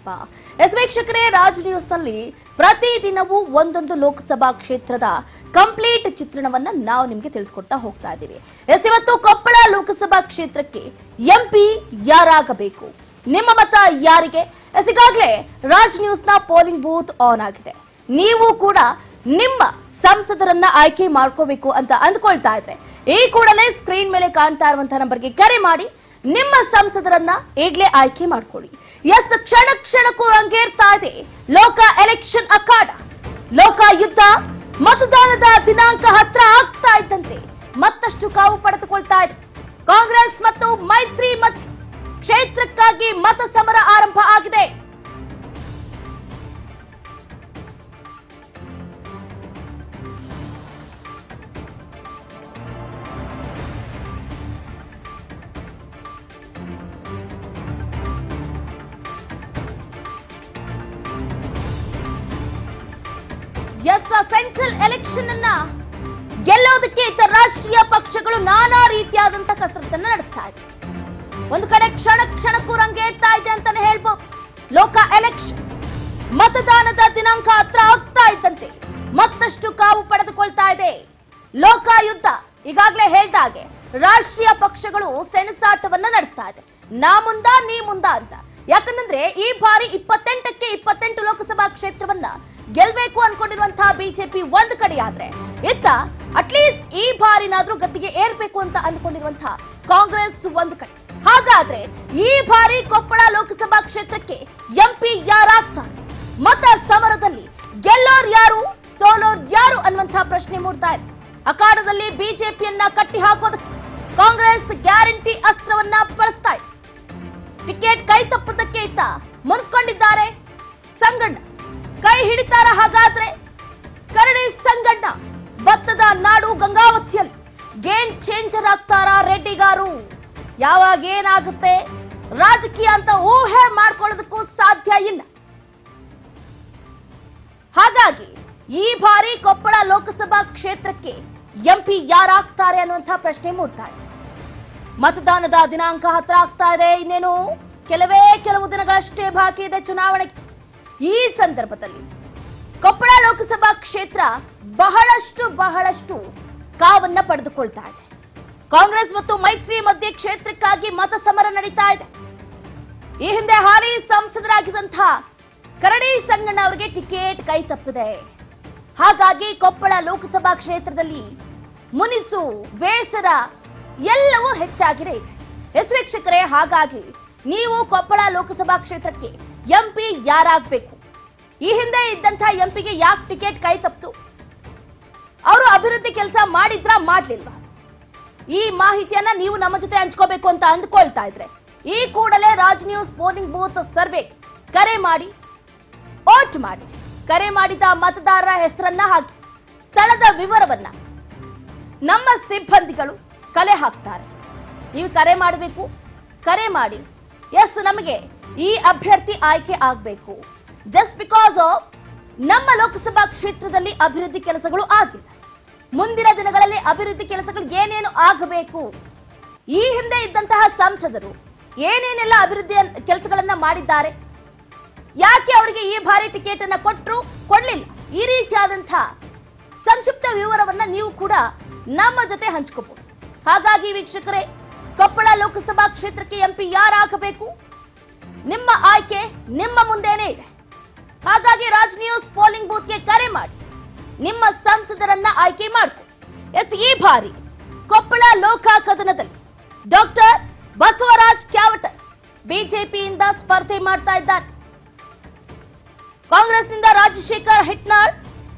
ಸ್ವಲ್ಪ ಎಸ್ ವೀಕ್ಷಕರೇ ರಾಜ್ ನ್ಯೂಸ್ನಲ್ಲಿ ಪ್ರತಿದಿನವೂ ಒಂದೊಂದು ಲೋಕಸಭಾ ಕ್ಷೇತ್ರದ ಕಂಪ್ಲೀಟ್ ಚಿತ್ರಣವನ್ನ ನಾವು ನಿಮಗೆ ತಿಳಿಸ್ಕೊಡ್ತಾ ಹೋಗ್ತಾ ಇದ್ದೀವಿ ಎಸ್ ಇವತ್ತು ಕೊಪ್ಪಳ ಲೋಕಸಭಾ ಕ್ಷೇತ್ರಕ್ಕೆ ಎಂಪಿ ಯಾರಾಗಬೇಕು ನಿಮ್ಮ ಮತ ಯಾರಿಗೆ ಎಸ್ ಈಗಾಗಲೇ ರಾಜ್ ನ್ಯೂಸ್ನ ಪೋಲಿಂಗ್ ಬೂತ್ ಆನ್ ಆಗಿದೆ ನೀವು ಕೂಡ ನಿಮ್ಮ ಸಂಸದರನ್ನ ಆಯ್ಕೆ ಮಾಡ್ಕೋಬೇಕು ಅಂತ ಅಂದ್ಕೊಳ್ತಾ ಇದ್ರೆ ಈ ಕೂಡಲೇ ಸ್ಕ್ರೀನ್ ಮೇಲೆ ಕಾಣ್ತಾ ಇರುವಂತಹ ನಂಬರ್ಗೆ ಕರೆ ಮಾಡಿ ನಿಮ್ಮ ಸಂಸದರನ್ನ ಈಗಲೇ ಆಯ್ಕೆ ಮಾಡ್ಕೊಳ್ಳಿ ಎಸ್ ಕ್ಷಣ ಕ್ಷಣಕ್ಕೂ ರಂಗೇರ್ತಾ ಇದೆ ಲೋಕ ಎಲೆಕ್ಷನ್ ಅಖಾಡ ಲೋಕ ಯುದ್ಧ ಮತದಾನದ ದಿನಾಂಕ ಹತ್ರ ಆಗ್ತಾ ಇದ್ದಂತೆ ಮತ್ತಷ್ಟು ಕಾವು ಪಡೆದುಕೊಳ್ತಾ ಇದೆ ಕಾಂಗ್ರೆಸ್ ಮತ್ತು ಮೈತ್ರಿ ಮಧ್ಯೆ ಕ್ಷೇತ್ರಕ್ಕಾಗಿ ಮತ ಸಮರ ಆರಂಭ ಆಗಿದೆ ಎಸ್ ಸೆಂಟ್ರಲ್ ಎಲೆಕ್ಷನ್ ಅನ್ನ ಗೆಲ್ಲೋದಕ್ಕೆ ಇತರ ರಾಷ್ಟ್ರೀಯ ಪಕ್ಷಗಳು ನಾನಾ ರೀತಿಯಾದಂತ ಕಸರತ್ತನ್ನ ನಡೆಸ್ತಾ ಇದೆ ಒಂದು ಕಡೆ ಕ್ಷಣ ಕ್ಷಣಕ್ಕೂ ರಂಗೇರ್ತಾ ಇದೆ ಅಂತಾನೆ ಹೇಳ್ಬೋದು ಲೋಕ ಎಲೆಕ್ಷನ್ ಮತದಾನದ ದಿನಾಂಕ ಹತ್ರ ಆಗ್ತಾ ಇದ್ದಂತೆ ಮತ್ತಷ್ಟು ಕಾವು ಪಡೆದುಕೊಳ್ತಾ ಇದೆ ಲೋಕಾಯುದ್ಧ ಈಗಾಗಲೇ ಹೇಳ್ದ ಹಾಗೆ ರಾಷ್ಟ್ರೀಯ ಪಕ್ಷಗಳು ಸೆಣಸಾಟವನ್ನ ನಡೆಸ್ತಾ ಇದೆ ನಾ ಮುಂದ ನೀ ಮುಂದ ಅಂತ ಯಾಕಂದ್ರೆ ಈ ಬಾರಿ ಇಪ್ಪತ್ತೆಂಟಕ್ಕೆ ಇಪ್ಪತ್ತೆಂಟು ಲೋಕಸಭಾ ಕ್ಷೇತ್ರವನ್ನ ಗೆಲ್ಬೇಕು ಅನ್ಕೊಂಡಿರುವಂತಹ ಬಿಜೆಪಿ ಒಂದ್ ಕಡೆ ಆದ್ರೆ ಇತ್ತ ಅಟ್ಲೀಸ್ಟ್ ಈ ಬಾರಿನಾದ್ರೂ ಗದ್ದಿಗೆ ಏರ್ಬೇಕು ಅಂತ ಅಂದ್ಕೊಂಡಿರುವಂತಹ ಕಾಂಗ್ರೆಸ್ ಒಂದ್ ಕಡೆ ಹಾಗಾದ್ರೆ ಈ ಬಾರಿ ಕೊಪ್ಪಳ ಲೋಕಸಭಾ ಕ್ಷೇತ್ರಕ್ಕೆ ಎಂಪಿ ಯಾರಾಗ್ತಾರೆ ಮತ ಸಮರದಲ್ಲಿ ಗೆಲ್ಲೋರ್ ಯಾರು ಸೋಲೋರ್ ಯಾರು ಅನ್ನುವಂತಹ ಪ್ರಶ್ನೆ ಮೂಡ್ತಾ ಇದೆ ಅಖಾಡದಲ್ಲಿ ಬಿಜೆಪಿಯನ್ನ ಕಟ್ಟಿ ಹಾಕೋದಕ್ಕೆ ಕಾಂಗ್ರೆಸ್ ಗ್ಯಾರಂಟಿ ಅಸ್ತ್ರವನ್ನ ಬಳಸ್ತಾ ಇದೆ ಟಿಕೆಟ್ ಕೈ ತಪ್ಪುದಕ್ಕೆ ಇತ್ತ ಮುನ್ಸ್ಕೊಂಡಿದ್ದಾರೆ ಸಂಗಣ್ಣ ಕೈ ಹಿಡಿತಾರ ಹಾಗಾದ್ರೆ ಕರಡಿ ಸಂಗಣ್ಣ ಭತ್ತದ ನಾಡು ಗಂಗಾವತಿಯಲ್ಲಿ ಗೇಮ್ ಚೇಂಜರ್ ಆಗ್ತಾರ ರೆಡ್ಡಿಗಾರು ಯಾವಾಗ ಏನಾಗುತ್ತೆ ರಾಜಕೀಯ ಅಂತ ಊಹೆ ಮಾಡ್ಕೊಳ್ಳೋದಕ್ಕೂ ಸಾಧ್ಯ ಇಲ್ಲ ಹಾಗಾಗಿ ಈ ಬಾರಿ ಕೊಪ್ಪಳ ಲೋಕಸಭಾ ಕ್ಷೇತ್ರಕ್ಕೆ ಎಂಪಿ ಯಾರಾಗ್ತಾರೆ ಅನ್ನುವಂತಹ ಪ್ರಶ್ನೆ ಮೂಡ್ತಾ ಇದೆ ಮತದಾನದ ದಿನಾಂಕ ಹತ್ರ ಆಗ್ತಾ ಇದೆ ಇನ್ನೇನು ಕೆಲವೇ ಕೆಲವು ದಿನಗಳಷ್ಟೇ ಬಾಕಿ ಇದೆ ಚುನಾವಣೆಗೆ ಈ ಸಂದರ್ಭದಲ್ಲಿ ಕೊಪ್ಪಳ ಲೋಕಸಭಾ ಕ್ಷೇತ್ರ ಬಹಳಷ್ಟು ಬಹಳಷ್ಟು ಕಾವನ್ನ ಪಡೆದುಕೊಳ್ತಾ ಇದೆ ಕಾಂಗ್ರೆಸ್ ಮತ್ತು ಮೈತ್ರಿ ಮಧ್ಯೆ ಕ್ಷೇತ್ರಕ್ಕಾಗಿ ಮತ ಸಮರ ನಡೀತಾ ಇದೆ ಈ ಹಿಂದೆ ಹಾಲಿ ಸಂಸದರಾಗಿದ್ದಂತಹ ಕರಡಿ ಸಂಗಣ್ಣ ಅವರಿಗೆ ಟಿಕೆಟ್ ಕೈ ತಪ್ಪಿದೆ ಹಾಗಾಗಿ ಕೊಪ್ಪಳ ಲೋಕಸಭಾ ಕ್ಷೇತ್ರದಲ್ಲಿ ಮುನಿಸು ಬೇಸರ ಎಲ್ಲವೂ ಹೆಚ್ಚಾಗಿದೆ ಇದೆ ಎಸ್ ವೀಕ್ಷಕರೇ ಹಾಗಾಗಿ ನೀವು ಕೊಪ್ಪಳ ಲೋಕಸಭಾ ಕ್ಷೇತ್ರಕ್ಕೆ ಎಂಪಿ ಯಾರಾಗಬೇಕು ಈ ಹಿಂದೆ ಇದ್ದಂತಹ ಎಂಪಿಗೆ ಯಾಕೆ ಟಿಕೆಟ್ ಕೈ ತಪ್ಪಿತು ಅವರು ಅಭಿವೃದ್ಧಿ ಕೆಲಸ ಮಾಡಿದ್ರಾ ಮಾಡ್ಲಿಲ್ವಾ ಈ ಮಾಹಿತಿಯನ್ನ ನೀವು ನಮ್ಮ ಜೊತೆ ಹಂಚ್ಕೋಬೇಕು ಅಂತ ಅಂದ್ಕೊಳ್ತಾ ಇದ್ರೆ ಈ ಕೂಡಲೇ Raj news polling booth survey ಕರೆ ಮಾಡಿ ವೋಟ್ ಮಾಡಿ ಕರೆ ಮಾಡಿದ ಮತದಾರರ ಹೆಸರನ್ನ ಹಾಕಿ ಸ್ಥಳದ ವಿವರವನ್ನ ನಮ್ಮ ಸಿಬ್ಬಂದಿಗಳು ಕಲೆ ಹಾಕ್ತಾರೆ ನೀವು ಕರೆ ಮಾಡಬೇಕು ಕರೆ ಮಾಡಿ ಎಸ್ ನಮಗೆ ಈ ಅಭ್ಯರ್ಥಿ ಆಯ್ಕೆ ಆಗಬೇಕು ಜಸ್ಟ್ ಬಿಕಾಸ್ ಆಫ್ ನಮ್ಮ ಲೋಕಸಭಾ ಕ್ಷೇತ್ರದಲ್ಲಿ ಅಭಿವೃದ್ಧಿ ಕೆಲಸಗಳು ಆಗಿಲ್ಲ ಮುಂದಿನ ದಿನಗಳಲ್ಲಿ ಅಭಿವೃದ್ಧಿ ಕೆಲಸಗಳು ಏನೇನು ಆಗಬೇಕು ಈ ಹಿಂದೆ ಇದ್ದಂತಹ ಸಂಸದರು ಏನೇನೆಲ್ಲ ಅಭಿವೃದ್ಧಿ ಕೆಲಸಗಳನ್ನ ಮಾಡಿದ್ದಾರೆ ಯಾಕೆ ಅವರಿಗೆ ಈ ಬಾರಿ ಟಿಕೆಟ್ ಅನ್ನ ಕೊಟ್ಟರು ಕೊಡ್ಲಿಲ್ಲ ಈ ರೀತಿಯಾದಂತಹ ಸಂಕ್ಷಿಪ್ತ ವಿವರವನ್ನ ನೀವು ಕೂಡ ನಮ್ಮ ಜೊತೆ ಹಂಚ್ಕೋಬಹುದು ಹಾಗಾಗಿ ವೀಕ್ಷಕರೇ ಕೊಪ್ಪಳ ಲೋಕಸಭಾ ಕ್ಷೇತ್ರಕ್ಕೆ ಎಂಪಿ ಯಾರಾಗಬೇಕು ನಿಮ್ಮ ಆಯ್ಕೆ ನಿಮ್ಮ ಮುಂದೆನೇ ಇದೆ ಹಾಗಾಗಿ ರಾಜ್ ನ್ಯೂಸ್ ಪೋಲಿಂಗ್ ಬೂತ್ಗೆ ಕರೆ ಮಾಡಿ ನಿಮ್ಮ ಸಂಸದರನ್ನ ಆಯ್ಕೆ ಮಾಡ್ಕೊ ಎಸ್ ಈ ಬಾರಿ ಕೊಪ್ಪಳ ಲೋಕ ಕದನದಲ್ಲಿ ಡಾಕ್ಟರ್ ಬಸವರಾಜ್ ಕ್ಯಾವಟರ್ ಬಿಜೆಪಿಯಿಂದ ಸ್ಪರ್ಧೆ ಮಾಡ್ತಾ ಇದ್ದಾರೆ ಕಾಂಗ್ರೆಸ್ನಿಂದ ರಾಜಶೇಖರ್ ಹಿಟ್ನಾಳ್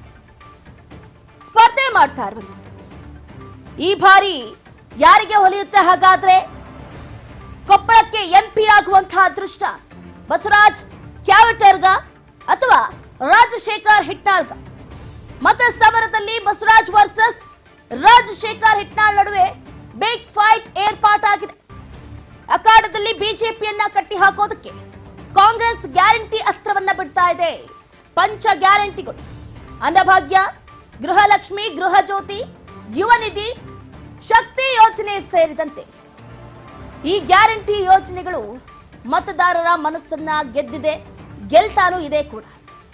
ಸ್ಪರ್ಧೆ ಮಾಡ್ತಾ ಇರುವಂತದ್ದು ಈ ಬಾರಿ ಯಾರಿಗೆ ಹೊಲಿಯುತ್ತೆ ಹಾಗಾದ್ರೆ ಕೊಪ್ಪಳಕ್ಕೆ ಎಂಪಿ ಆಗುವಂತಹ ಅದೃಷ್ಟ ಬಸವರಾಜ್ ಕ್ಯಾವಟರ್ಗ ಅಥವಾ ರಾಜಶೇಖರ್ ಹಿಟ್ನಾಳ್ಗ ಮತ ಸಮರದಲ್ಲಿ ಬಸವರಾಜ್ ವರ್ಸಸ್ ರಾಜಶೇಖರ್ ಹಿಟ್ನಾಳ್ ನಡುವೆ ಬಿಗ್ ಫೈಟ್ ಏರ್ಪಾಟಾಗಿದೆ ಅಖಾಡದಲ್ಲಿ ಬಿಜೆಪಿಯನ್ನ ಕಟ್ಟಿ ಹಾಕೋದಕ್ಕೆ ಕಾಂಗ್ರೆಸ್ ಗ್ಯಾರಂಟಿ ಅಸ್ತ್ರವನ್ನ ಬಿಡ್ತಾ ಇದೆ ಪಂಚ ಗ್ಯಾರಂಟಿಗಳು ಅನ್ನಭಾಗ್ಯ ಗೃಹಲಕ್ಷ್ಮಿ ಗೃಹ ಜ್ಯೋತಿ ಯುವ ನಿಧಿ ಶಕ್ತಿ ಯೋಜನೆ ಸೇರಿದಂತೆ ಈ ಗ್ಯಾರಂಟಿ ಯೋಜನೆಗಳು ಮತದಾರರ ಮನಸ್ಸನ್ನ ಗೆದ್ದಿದೆ ಗೆಲ್ತಾನೂ ಇದೆ ಕೂಡ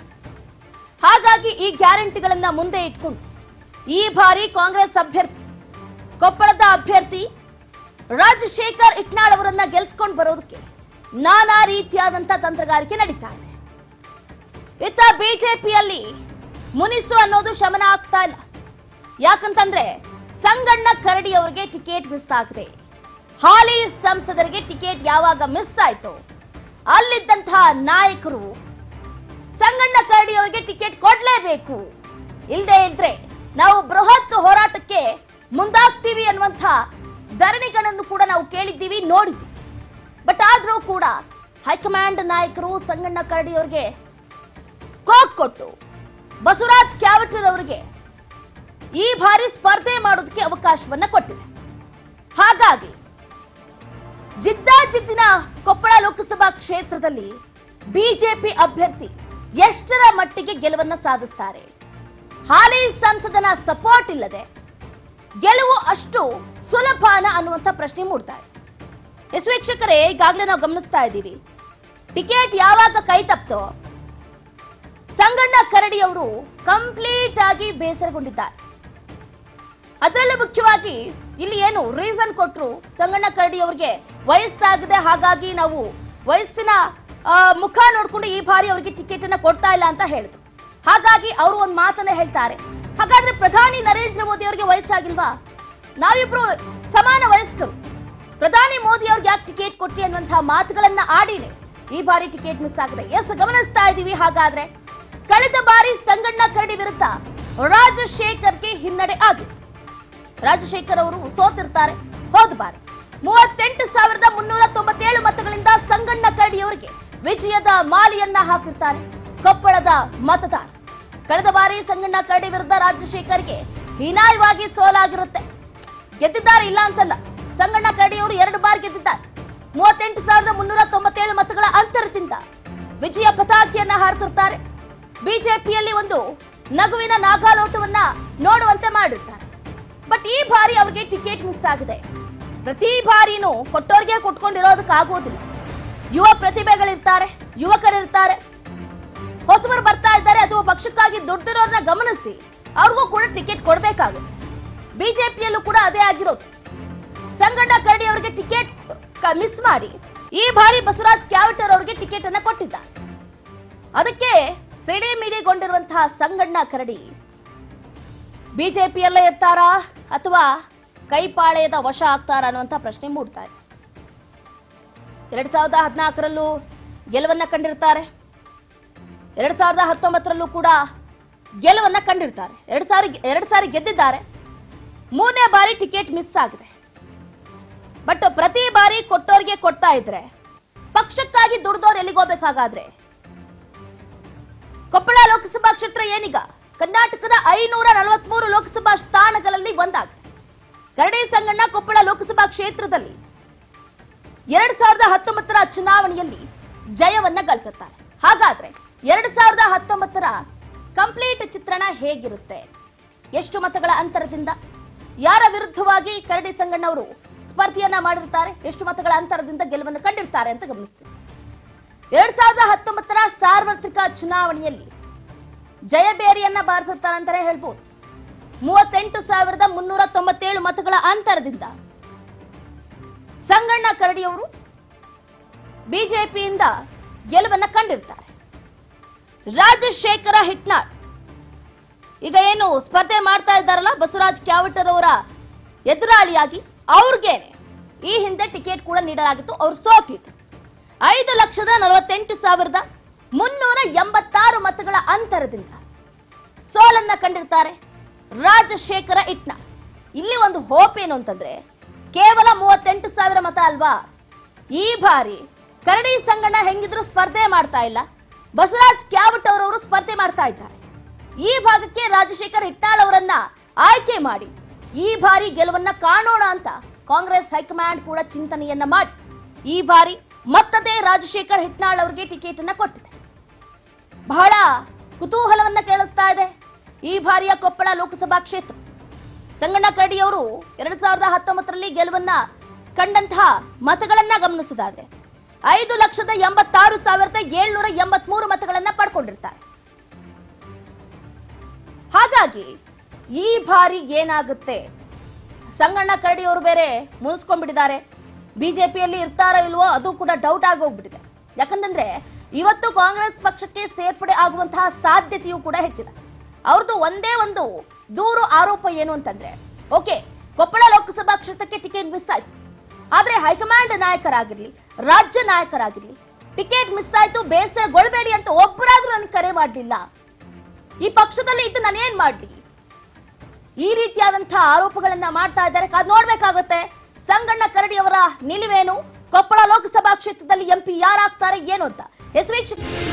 ಹಾಗಾಗಿ ಈ ಗ್ಯಾರಂಟಿಗಳನ್ನ ಮುಂದೆ ಇಟ್ಕೊಂಡು ಈ ಬಾರಿ ಕಾಂಗ್ರೆಸ್ ಅಭ್ಯರ್ಥಿ ಕೊಪ್ಪಳದ ಅಭ್ಯರ್ಥಿ ರಾಜಶೇಖರ್ ಇಟ್ನಾಳ್ ಅವರನ್ನ ಗೆಲ್ಸ್ಕೊಂಡು ಬರೋದಕ್ಕೆ ನಾನಾ ರೀತಿಯಾದಂತ ತಂತ್ರಗಾರಿಕೆ ನಡೀತಾ ಇದೆ ಇತ್ತ ಬಿಜೆಪಿಯಲ್ಲಿ ಮುನಿಸು ಅನ್ನೋದು ಶಮನ ಆಗ್ತಾ ಇಲ್ಲ ಯಾಕಂತಂದ್ರೆ ಸಂಗಣ್ಣ ಕರಡಿ ಅವರಿಗೆ ಟಿಕೆಟ್ ಮಿಸ್ ಆಗಿದೆ ಹಾಲಿ ಸಂಸದರಿಗೆ ಟಿಕೆಟ್ ಯಾವಾಗ ಮಿಸ್ ಆಯ್ತು ಅಲ್ಲಿದ್ದಂತಹ ನಾಯಕರು ಸಂಗಣ್ಣ ಕರಡಿ ಅವರಿಗೆ ಟಿಕೆಟ್ ಕೊಡ್ಲೇಬೇಕು ಇಲ್ಲದೆ ಇದ್ರೆ ನಾವು ಬೃಹತ್ ಹೋರಾಟಕ್ಕೆ ಮುಂದಾಗ್ತೀವಿ ಅನ್ನುವಂಥ ಧರಣಿಗಳನ್ನು ಕೂಡ ನಾವು ಕೇಳಿದ್ದೀವಿ ನೋಡಿದ್ದೀವಿ ಬಟ್ ಆದ್ರೂ ಕೂಡ ಹೈಕಮಾಂಡ್ ನಾಯಕರು ಸಂಗಣ್ಣ ಕರಡಿ ಅವರಿಗೆ ಕೋಕ್ ಕೊಟ್ಟು ಬಸವರಾಜ್ ಕ್ಯಾವಟರ್ ಅವರಿಗೆ ಈ ಬಾರಿ ಸ್ಪರ್ಧೆ ಮಾಡೋದಕ್ಕೆ ಅವಕಾಶವನ್ನ ಕೊಟ್ಟಿದೆ ಹಾಗಾಗಿ ಜಿದ್ದಾಜಿದ್ದಿನ ಕೊಪ್ಪಳ ಲೋಕಸಭಾ ಕ್ಷೇತ್ರದಲ್ಲಿ ಬಿಜೆಪಿ ಅಭ್ಯರ್ಥಿ ಎಷ್ಟರ ಮಟ್ಟಿಗೆ ಗೆಲುವನ್ನ ಸಾಧಿಸ್ತಾರೆ ಹಾಲಿ ಸಂಸದನ ಸಪೋರ್ಟ್ ಇಲ್ಲದೆ ಗೆಲುವು ಅಷ್ಟು ಸುಲಭನ ಅನ್ನುವಂಥ ಪ್ರಶ್ನೆ ಮೂಡ್ತಾ ಇದೆ ಎಸ್ ವೀಕ್ಷಕರೇ ಈಗಾಗಲೇ ನಾವು ಗಮನಿಸ್ತಾ ಇದ್ದೀವಿ ಟಿಕೆಟ್ ಯಾವಾಗ ಕೈ ತಪ್ತೋ ಸಂಗಣ್ಣ ಕರಡಿ ಅವರು ಕಂಪ್ಲೀಟ್ ಆಗಿ ಬೇಸರಗೊಂಡಿದ್ದಾರೆ ಅದರಲ್ಲೂ ಮುಖ್ಯವಾಗಿ ಇಲ್ಲಿ ಏನು ರೀಸನ್ ಕೊಟ್ರು ಸಂಗಣ್ಣ ಕರಡಿ ಅವರಿಗೆ ವಯಸ್ಸಾಗಿದೆ ಹಾಗಾಗಿ ನಾವು ವಯಸ್ಸಿನ ಆ, ಮುಖ ನೋಡ್ಕೊಂಡು ಈ ಬಾರಿ ಅವರಿಗೆ ಟಿಕೆಟ್ ಅನ್ನ ಕೊಡ್ತಾ ಇಲ್ಲ ಅಂತ ಹೇಳಿದ್ರು ಹಾಗಾಗಿ ಅವರು ಒಂದು ಮಾತನ್ನ ಹೇಳ್ತಾರೆ ಹಾಗಾದ್ರೆ ಪ್ರಧಾನಿ ನರೇಂದ್ರ ಮೋದಿ ಅವರಿಗೆ ವಯಸ್ಸಾಗಿಲ್ವಾ ನಾವಿಬ್ರು ಸಮಾನ ವಯಸ್ಕರು ಪ್ರಧಾನಿ ಮೋದಿ ಅವ್ರಿಗೆ ಯಾಕೆ ಟಿಕೆಟ್ ಕೊಟ್ಟಿ ಅನ್ನುವಂತಹ ಮಾತುಗಳನ್ನ ಆಡಿನೆ ಈ ಬಾರಿ ಟಿಕೆಟ್ ಮಿಸ್ ಆಗಿದೆ ಎಸ್ ಗಮನಿಸ್ತಾ ಇದೀವಿ ಹಾಗಾದ್ರೆ ಕಳೆದ ಬಾರಿ ಸಂಗಣ್ಣ ಕರಡಿ ವಿರುದ್ಧ ರಾಜಶೇಖರ್ಗೆ ಹಿನ್ನಡೆ ಆಗಿತ್ತು ರಾಜಶೇಖರ್ ಅವರು ಸೋತಿರ್ತಾರೆ ಹೋದ ಬಾರಿ ಮೂವತ್ತೆಂಟು ಸಾವಿರದ ಮುನ್ನೂರ ತೊಂಬತ್ತೇಳು ಮತಗಳಿಂದ ಸಂಗಣ್ಣ ಕರಡಿಯವರಿಗೆ ವಿಜಯದ ಮಾಲಿಯನ್ನ ಹಾಕಿರ್ತಾರೆ ಕೊಪ್ಪಳದ ಮತದಾರ ಕಳೆದ ಬಾರಿ ಸಂಗಣ್ಣ ಕರಡಿ ವಿರುದ್ಧ ರಾಜಶೇಖರ್ಗೆ ಹೀನಾಯವಾಗಿ ಸೋಲಾಗಿರುತ್ತೆ ಗೆದ್ದಿದ್ದಾರೆ ಇಲ್ಲ ಅಂತಲ್ಲ ಸಂಗಣ್ಣ ಕರಡಿಯವರು ಎರಡು ಬಾರಿ ಗೆದ್ದಿದ್ದಾರೆ ಮೂವತ್ತೆಂಟು ಸಾವಿರದ ಮುನ್ನೂರ ತೊಂಬತ್ತೇಳು ಮತಗಳ ಅಂತರದಿಂದ ವಿಜಯ ಪತಾಕಿಯನ್ನ ಹಾರಿಸಿರ್ತಾರೆ ಬಿಜೆಪಿಯಲ್ಲಿ ಒಂದು ನಗುವಿನ ನಾಗಾಲೋಟವನ್ನ ನೋಡುವಂತೆ ಮಾಡಿರ್ತಾರೆ ಬಟ್ ಈ ಬಾರಿ ಅವ್ರಿಗೆ ಟಿಕೆಟ್ ಮಿಸ್ ಆಗಿದೆ ಪ್ರತಿ ಬಾರಿನೂ ಕೊಟ್ಟೋರ್ಗೆ ಕೊಟ್ಕೊಂಡಿರೋದಕ್ಕಾಗೋದಿಲ್ಲ ಯುವ ಪ್ರತಿಭೆಗಳಿರ್ತಾರೆ ಯುವಕರಿರ್ತಾರೆ ಹೊಸಬರು ಬರ್ತಾ ಇದ್ದಾರೆ ಅಥವಾ ಪಕ್ಷಕ್ಕಾಗಿ ದುಡ್ಡಿರೋರ್ನ ಗಮನಿಸಿ ಅವ್ರಿಗೂ ಕೂಡ ಟಿಕೆಟ್ ಕೊಡಬೇಕಾಗುತ್ತೆ ಬಿಜೆಪಿಯಲ್ಲೂ ಕೂಡ ಅದೇ ಆಗಿರೋದು ಸಂಗಣ್ಣ ಕರಡಿ ಅವರಿಗೆ ಟಿಕೆಟ್ ಮಿಸ್ ಮಾಡಿ ಈ ಬಾರಿ ಬಸವರಾಜ್ ಕ್ಯಾವಟರ್ ಅವರಿಗೆ ಟಿಕೆಟ್ ಅನ್ನ ಕೊಟ್ಟಿದ್ದಾರೆ ಅದಕ್ಕೆ ಸಿಡಿಮಿಡಿಗೊಂಡಿರುವಂತಹ ಸಂಗಣ್ಣ ಕರಡಿ ಬಿಜೆಪಿಯಲ್ಲೇ ಇರ್ತಾರಾ ಅಥವಾ ಕೈಪಾಳೆಯದ ವಶ ಆಗ್ತಾರಾ ಅನ್ನುವಂಥ ಪ್ರಶ್ನೆ ಮೂಡ್ತಾ ಇದೆ ಎರಡ್ ಸಾವಿರದ ಹದಿನಾಲ್ಕರಲ್ಲೂ ಗೆಲುವನ್ನ ಕಂಡಿರ್ತಾರೆ ಎರಡ್ ಸಾವಿರದ ಹತ್ತೊಂಬತ್ತರಲ್ಲೂ ಕೂಡ ಗೆಲುವನ್ನ ಕಂಡಿರ್ತಾರೆ ಎರಡ್ ಸಾರಿ ಎರಡ್ ಸಾರಿ ಗೆದ್ದಿದ್ದಾರೆ ಮೂರನೇ ಬಾರಿ ಟಿಕೆಟ್ ಮಿಸ್ ಆಗಿದೆ ಬಟ್ ಪ್ರತಿ ಬಾರಿ ಕೊಟ್ಟೋರಿಗೆ ಕೊಡ್ತಾ ಇದ್ರೆ ಪಕ್ಷಕ್ಕಾಗಿ ದುಡ್ದವ್ರು ಎಲ್ಲಿಗೋಗ್ಬೇಕಾಗಾದ್ರೆ ಕೊಪ್ಪಳ ಲೋಕಸಭಾ ಕ್ಷೇತ್ರ ಏನೀಗ ಕರ್ನಾಟಕದ ಐನೂರ ನಲವತ್ಮೂರು ಲೋಕಸಭಾ ಸ್ಥಾನಗಳಲ್ಲಿ ಒಂದಾಗಿದೆ ಕರಡಿ ಸಂಗಣ್ಣ ಕೊಪ್ಪಳ ಲೋಕಸಭಾ ಕ್ಷೇತ್ರದಲ್ಲಿ ಎರಡ್ ಸಾವಿರದ ಹತ್ತೊಂಬತ್ತರ ಚುನಾವಣೆಯಲ್ಲಿ ಜಯವನ್ನ ಗಳಿಸುತ್ತಾರೆ ಹಾಗಾದ್ರೆ ಎರಡ್ ಸಾವಿರದ ಹತ್ತೊಂಬತ್ತರ ಕಂಪ್ಲೀಟ್ ಚಿತ್ರಣ ಹೇಗಿರುತ್ತೆ ಎಷ್ಟು ಮತಗಳ ಅಂತರದಿಂದ ಯಾರ ವಿರುದ್ಧವಾಗಿ ಕರಡಿ ಸಂಗಣ್ಣವರು ಸ್ಪರ್ಧೆಯನ್ನ ಮಾಡಿರ್ತಾರೆ ಎಷ್ಟು ಮತಗಳ ಅಂತರದಿಂದ ಗೆಲುವನ್ನು ಕಂಡಿರ್ತಾರೆ ಅಂತ ಗಮನಿಸ್ತೀವಿ ಎರಡ್ ಸಾವಿರದ ಹತ್ತೊಂಬತ್ತರ ಸಾರ್ವತ್ರಿಕ ಚುನಾವಣೆಯಲ್ಲಿ ಜಯಬೇರಿಯನ್ನ ಬಾರಿಸುತ್ತಾರೆ ಅಂತಾನೆ ಹೇಳ್ಬೋದು ಮೂವತ್ತೆಂಟು ಸಾವಿರದ ಮುನ್ನೂರ ತೊಂಬತ್ತೇಳು ಮತಗಳ ಅಂತರದಿಂದ ಸಂಗಣ್ಣ ಕರಡಿಯವರು ಬಿಜೆಪಿಯಿಂದ ಗೆಲುವನ್ನ ಕಂಡಿರ್ತಾರೆ ರಾಜಶೇಖರ ಹಿಟ್ನಾಳ್ ಈಗ ಏನು ಸ್ಪರ್ಧೆ ಮಾಡ್ತಾ ಇದ್ದಾರಲ್ಲ ಬಸವರಾಜ್ ಕ್ಯಾವಟರ್ ಅವರ ಎದುರಾಳಿಯಾಗಿ ಅವ್ರಿಗೇನೆ ಈ ಹಿಂದೆ ಟಿಕೆಟ್ ಕೂಡ ನೀಡಲಾಗಿತ್ತು ಅವ್ರು ಸೋತಿದ್ರು ಐದು ಲಕ್ಷದ ನಲವತ್ತೆಂಟು ಸಾವಿರದ ಮುನ್ನೂರ ಎಂಬತ್ತಾರು ಮತಗಳ ಅಂತರದಿಂದ ಸೋಲನ್ನ ಕಂಡಿರ್ತಾರೆ ರಾಜಶೇಖರ ಇಟ್ನ ಇಲ್ಲಿ ಒಂದು ಹೋಪ್ ಏನು ಅಂತಂದ್ರೆ ಕೇವಲ ಮೂವತ್ತೆಂಟು ಸಾವಿರ ಮತ ಅಲ್ವಾ ಈ ಬಾರಿ ಕರಡಿ ಸಂಗಣ್ಣ ಹೆಂಗಿದ್ರು ಸ್ಪರ್ಧೆ ಮಾಡ್ತಾ ಇಲ್ಲ ಬಸವರಾಜ್ ಕ್ಯಾವಟ್ ಅವರವರು ಸ್ಪರ್ಧೆ ಮಾಡ್ತಾ ಇದ್ದಾರೆ ಈ ಭಾಗಕ್ಕೆ ರಾಜಶೇಖರ್ ಹಿಟ್ನಾಳ್ ಅವರನ್ನ ಆಯ್ಕೆ ಮಾಡಿ ಈ ಬಾರಿ ಗೆಲುವನ್ನ ಕಾಣೋಣ ಅಂತ ಕಾಂಗ್ರೆಸ್ ಹೈಕಮಾಂಡ್ ಕೂಡ ಚಿಂತನೆಯನ್ನ ಮಾಡಿ ಈ ಬಾರಿ ಮತ್ತದೇ ರಾಜಶೇಖರ್ ಹಿಟ್ನಾಳ್ ಅವರಿಗೆ ಟಿಕೆಟ್ ಅನ್ನ ಕೊಟ್ಟಿದೆ ಬಹಳ ಕುತೂಹಲವನ್ನ ಕೇಳಿಸ್ತಾ ಇದೆ ಈ ಬಾರಿಯ ಕೊಪ್ಪಳ ಲೋಕಸಭಾ ಕ್ಷೇತ್ರ ಸಂಗಣ್ಣ ಕರಡಿ ಅವರು ಎರಡ್ ಸಾವಿರದ ಹತ್ತೊಂಬತ್ತರಲ್ಲಿ ಗೆಲುವನ್ನ ಕಂಡಂತಹ ಮತಗಳನ್ನ ಗಮನಿಸೋದಾದ್ರೆ ಐದು ಲಕ್ಷದ ಎಂಬತ್ತಾರು ಸಾವಿರದ ಏಳ್ನೂರ ಎಂಬತ್ಮೂರು ಮತಗಳನ್ನ ಪಡ್ಕೊಂಡಿರ್ತಾರೆ ಹಾಗಾಗಿ ಈ ಬಾರಿ ಏನಾಗುತ್ತೆ ಸಂಗಣ್ಣ ಕರಡಿ ಅವರು ಬೇರೆ ಮುನ್ಸ್ಕೊಂಡ್ಬಿಟ್ಟಿದ್ದಾರೆ ಬಿಜೆಪಿಯಲ್ಲಿ ಇರ್ತಾರೋ ಇಲ್ವೋ ಅದು ಕೂಡ ಡೌಟ್ ಆಗಿ ಹೋಗ್ಬಿಟ್ಟಿದೆ ಯಾಕಂತಂದ್ರೆ ಇವತ್ತು ಕಾಂಗ್ರೆಸ್ ಪಕ್ಷಕ್ಕೆ ಸೇರ್ಪಡೆ ಆಗುವಂತಹ ಸಾಧ್ಯತೆಯೂ ಕೂಡ ಹೆಚ್ಚಿದೆ ಅವ್ರದ್ದು ಒಂದೇ ಒಂದು ದೂರು ಆರೋಪ ಏನು ಅಂತಂದ್ರೆ ಓಕೆ ಕೊಪ್ಪಳ ಲೋಕಸಭಾ ಕ್ಷೇತ್ರಕ್ಕೆ ಟಿಕೆಟ್ ಮಿಸ್ ಆಯ್ತು ಆದ್ರೆ ಹೈಕಮಾಂಡ್ ನಾಯಕರಾಗಿರ್ಲಿ ರಾಜ್ಯ ನಾಯಕರಾಗಿರ್ಲಿ ಟಿಕೆಟ್ ಮಿಸ್ ಆಯ್ತು ಬೇಸರಗೊಳ್ಬೇಡಿ ಅಂತ ಒಬ್ಬರಾದ್ರೂ ನನಗೆ ಕರೆ ಮಾಡಲಿಲ್ಲ ಈ ಪಕ್ಷದಲ್ಲಿ ಇದ್ದು ನಾನೇನ್ ಮಾಡ್ಲಿ ಈ ರೀತಿಯಾದಂತಹ ಆರೋಪಗಳನ್ನ ಮಾಡ್ತಾ ಇದ್ದಾರೆ ಕಾದ್ ನೋಡ್ಬೇಕಾಗುತ್ತೆ ಸಂಗಣ್ಣ ಕರಡಿ ಅವರ ನಿಲುವೇನು ಕೊಪ್ಪಳ ಲೋಕಸಭಾ ಕ್ಷೇತ್ರದಲ್ಲಿ ಎಂಪಿ ಯಾರಾಗ್ತಾರೆ ಏನು ಅಂತ ಎಸ್ ವೀಕ್ಷಕ